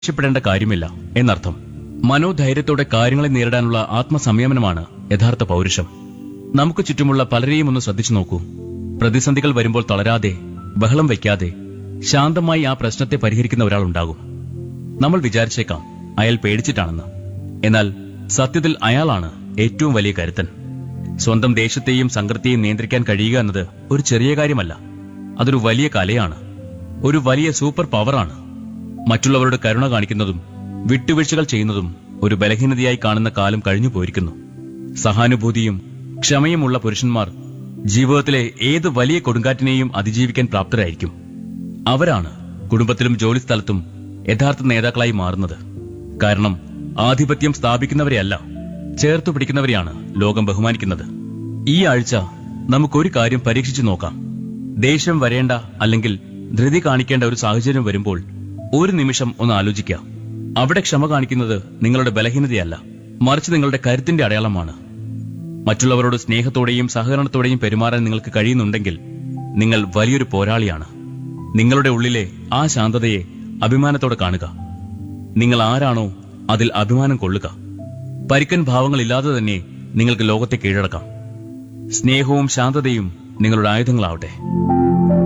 ദേഷ്യപ്പെടേണ്ട കാര്യമില്ല എന്നർത്ഥം മനോധൈര്യത്തോടെ കാര്യങ്ങളെ നേരിടാനുള്ള ആത്മസംയമനമാണ് യഥാർത്ഥ പൗരുഷം നമുക്ക് ചുറ്റുമുള്ള പലരെയും ഒന്ന് ശ്രദ്ധിച്ചു നോക്കൂ പ്രതിസന്ധികൾ വരുമ്പോൾ തളരാതെ ബഹളം വയ്ക്കാതെ ശാന്തമായി ആ പ്രശ്നത്തെ പരിഹരിക്കുന്ന ഒരാളുണ്ടാകും നമ്മൾ വിചാരിച്ചേക്കാം അയാൾ പേടിച്ചിട്ടാണെന്ന് എന്നാൽ സത്യത്തിൽ അയാളാണ് ഏറ്റവും വലിയ കരുത്തൻ സ്വന്തം ദേശത്തെയും സംഘത്തെയും നിയന്ത്രിക്കാൻ കഴിയുക എന്നത് ഒരു ചെറിയ കാര്യമല്ല അതൊരു വലിയ കലയാണ് ഒരു വലിയ സൂപ്പർ പവറാണ് മറ്റുള്ളവരുടെ കരുണ കാണിക്കുന്നതും വിട്ടുവീഴ്ചകൾ ചെയ്യുന്നതും ഒരു ബലഹീനതയായി കാണുന്ന കാലം കഴിഞ്ഞു പോയിരിക്കുന്നു സഹാനുഭൂതിയും ക്ഷമയുമുള്ള പുരുഷന്മാർ ജീവിതത്തിലെ ഏത് വലിയ കൊടുങ്കാറ്റിനെയും അതിജീവിക്കാൻ പ്രാപ്തരായിരിക്കും അവരാണ് കുടുംബത്തിലും ജോലിസ്ഥലത്തും യഥാർത്ഥ നേതാക്കളായി മാറുന്നത് കാരണം ആധിപത്യം സ്ഥാപിക്കുന്നവരെയല്ല ചേർത്തു പിടിക്കുന്നവരെയാണ് ലോകം ബഹുമാനിക്കുന്നത് ഈ ആഴ്ച നമുക്കൊരു കാര്യം പരീക്ഷിച്ചു നോക്കാം ദേഷ്യം വരേണ്ട അല്ലെങ്കിൽ ധൃതി കാണിക്കേണ്ട ഒരു സാഹചര്യം വരുമ്പോൾ ഒരു നിമിഷം ഒന്ന് ആലോചിക്കുക അവിടെ ക്ഷമ കാണിക്കുന്നത് നിങ്ങളുടെ ബലഹീനതയല്ല മറിച്ച് നിങ്ങളുടെ കരുത്തിന്റെ അടയാളമാണ് മറ്റുള്ളവരോട് സ്നേഹത്തോടെയും സഹകരണത്തോടെയും പെരുമാറാൻ നിങ്ങൾക്ക് കഴിയുന്നുണ്ടെങ്കിൽ നിങ്ങൾ വലിയൊരു പോരാളിയാണ് നിങ്ങളുടെ ഉള്ളിലെ ആ ശാന്തതയെ അഭിമാനത്തോടെ കാണുക നിങ്ങൾ ആരാണോ അതിൽ അഭിമാനം കൊള്ളുക പരിക്കൻ ഭാവങ്ങളില്ലാതെ തന്നെ നിങ്ങൾക്ക് ലോകത്തെ കീഴടക്കാം സ്നേഹവും ശാന്തതയും നിങ്ങളുടെ ആയുധങ്ങളാവട്ടെ